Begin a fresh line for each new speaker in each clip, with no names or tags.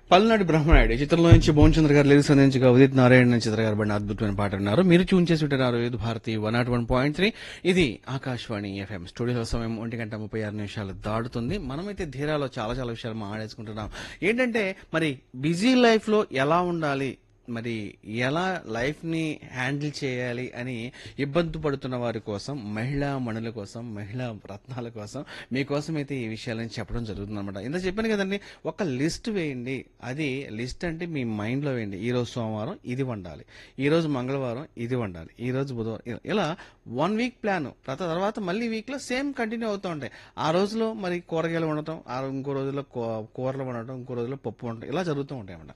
పల్నాడు బ్రహ్మనాయుడు ఈ చిత్రంలో నుంచి భువనచంద్ర గారు లిరిక్స్ అందించగా ఉదిత్ నారాయణ చిత్ర గారు పడిన అద్భుతమైన పాట విన్నారు మీరు ట్యూన్ చేసి వింటున్నారు ఇది Bharati one not one point three ఇది ఆకాశవాణి ఎఫ్ఎం స్టూడియో సమయం ఒంటి గంట ముప్పై ఆరు నిమిషాలు దాటుతుంది మనమైతే ధీరాలో చాలా చాలా విషయాలు మాట్లాడేసుకుంటున్నాం ఏంటంటే మరి బిజీ లైఫ్ లో ఎలా ఉండాలి మరి ఎలా లైఫ్ ని హ్యాండిల్ చేయాలి అని ఇబ్బంది పడుతున్న వారి కోసం మహిళా మణుల కోసం మహిళా రత్నాల కోసం మీకోసం అయితే ఈ విషయాలని చెప్పడం జరుగుతుంది అనమాట ఇంత చెప్పాను కదండి ఒక లిస్ట్ వేయండి అది లిస్ట్ అంటే మీ మైండ్ లో వేయండి ఈ రోజు సోమవారం ఇది వండాలి ఈ రోజు మంగళవారం ఇది వండాలి ఈ రోజు బుధవారం ఇలా- ఇలా వన్ వీక్ ప్లాన్ తర్వాత మళ్ళీ వీక్ లో సేమ్ కంటిన్యూ అవుతూ ఉంటాయి ఆ రోజులో మరి కూరగాయలు వండటం ఆ ఇంకో రోజులో కూ- కూరలు వండటం ఇంకో రోజులో పప్పు వండటం ఇలా జరుగుతూ ఉంటాయి అన్నమాట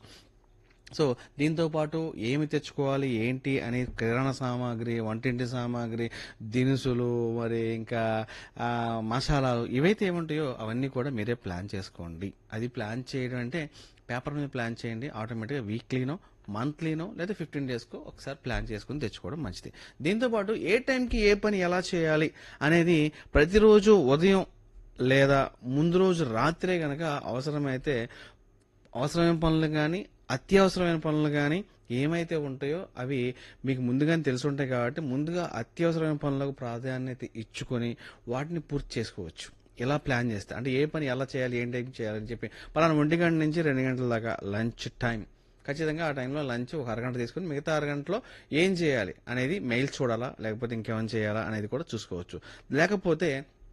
సో దీంతో పాటు ఏమి తెచ్చుకోవాలి ఏంటి అని కిరాణా సామాగ్రి వంటింటి సామాగ్రి దినుసులు మరి ఇంకా ఆ, మసాలాలు ఇవైతే ఏముంటాయో అవన్నీ కూడా మీరే ప్లాన్ చేసుకోండి అది ప్లాన్ చేయడం అంటే పేపర్ మీద ప్లాన్ చేయండి ఆటోమేటిక్గా వీక్లీనో మంత్లీనో లేదా ఫిఫ్టీన్ డేస్కో ఒకసారి ప్లాన్ చేసుకుని తెచ్చుకోవడం మంచిది దీంతో పాటు ఏ టైంకి ఏ పని ఎలా చేయాలి అనేది ప్రతిరోజు ఉదయం లేదా ముందు రోజు రాత్రే గనక అవసరమైతే అవసరమైన పనులు కానీ అత్యవసరమైన పనులు కానీ ఏమైతే ఉంటాయో అవి మీకు ముందుగానే తెలిసి ఉంటాయి కాబట్టి ముందుగా అత్యవసరమైన పనులకు ప్రాధాన్యత ఇచ్చుకొని వాటిని పూర్తి చేసుకోవచ్చు ఇలా ప్లాన్ చేస్తే అంటే ఏ పని ఎలా చేయాలి ఏం టైం చేయాలని చెప్పి పలానా ఒంటి గంట నుంచి రెండు గంటల దాకా లంచ్ టైం ఖచ్చితంగా ఆ టైంలో లంచ్ ఒక అరగంట తీసుకుని మిగతా అరగంటలో ఏం చేయాలి అనేది మెయిల్ చూడాలా లేకపోతే ఇంకేమైనా చేయాలా అనేది కూడా చూసుకోవచ్చు లేకపోతే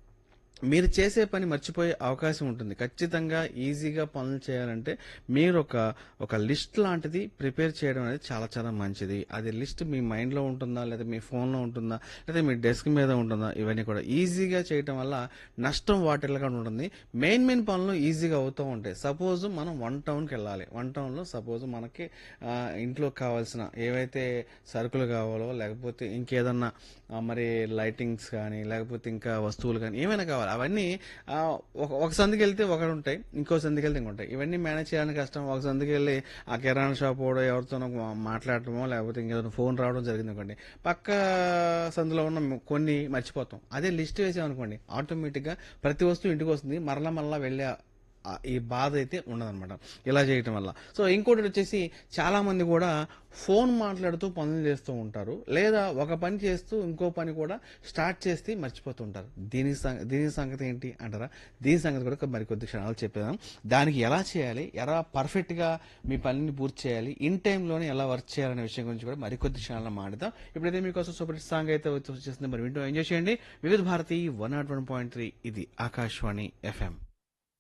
మీరు చేసే పని మర్చిపోయే అవకాశం ఉంటుంది ఖచ్చితంగా ఈజీగా పనులు చేయాలంటే మీరు ఒక ఒక లిస్ట్ లాంటిది ప్రిపేర్ చేయడం అనేది చాలా చాలా మంచిది అది లిస్ట్ మీ మైండ్లో ఉంటుందా లేదా మీ ఫోన్లో ఉంటుందా లేదా మీ డెస్క్ మీద ఉంటుందా ఇవన్నీ కూడా ఈజీగా చేయటం వల్ల నష్టం వాటిల్గా ఉంటుంది మెయిన్ మెయిన్ పనులు ఈజీగా అవుతూ ఉంటాయి సపోజ్ మనం వన్ టౌన్కి వెళ్ళాలి వన్ టౌన్లో సపోజ్ మనకి ఆ, ఇంట్లో కావాల్సిన ఏవైతే సరుకులు కావాలో లేకపోతే ఇంకేదన్నా ఆ, మరి లైటింగ్స్ కానీ లేకపోతే ఇంకా వస్తువులు కానీ ఏమైనా కావాలి అవన్నీ ఆ, ఒక ఒక సందుకి వెళ్తే ఒకటి ఉంటాయి ఇంకో సందుకి వెళ్తే ఇంకొంటాయి ఇవన్నీ మేనేజ్ చేయడానికి కష్టం ఒక సందుకి వెళ్ళి ఆ కిరాణా షాప్ కూడా ఎవరితోనో మాట్లాడటమో లేకపోతే ఇంకేదైనా ఫోన్ రావడం జరిగింది అనుకోండి పక్క సందులో ఉన్న కొన్ని మర్చిపోతాం అదే లిస్ట్ వేసామనుకోండి ఆటోమేటిక్గా ప్రతి వస్తువు ఇంటికి వస్తుంది మరలా మరలా వెళ్ళే ఆ ఈ బాధ అయితే ఉండదన్నమాట ఇలా చేయటం వల్ల సో ఇంకోటి వచ్చేసి చాలా మంది కూడా ఫోన్ మాట్లాడుతూ పనులు చేస్తూ ఉంటారు లేదా ఒక పని చేస్తూ ఇంకో పని కూడా స్టార్ట్ చేసి మర్చిపోతూ ఉంటారు దీని సం- దీని సంగతి ఏంటి అంటారా దీని సంగతి కూడా మరి కొద్ది క్షణాలు చెప్పేదాం దానికి ఎలా చేయాలి ఎలా పర్ఫెక్ట్ గా మీ పనిని పూర్తి చేయాలి ఇన్ టైంలోనే ఎలా వర్క్ చేయాలనే విషయం గురించి కూడా మరికొద్ది క్షణాలు మాట్లాడదాం ఇప్పుడైతే మీకోసం సూపర్ హిట్ సాంగ్ అయితే వచ్చి- వచ్చేసింది మరి వింటూ ఎంజాయ్ చేయండి Vividh Bharati one not one point three ఇది ఆకాశవాణి ఎఫ్ఎం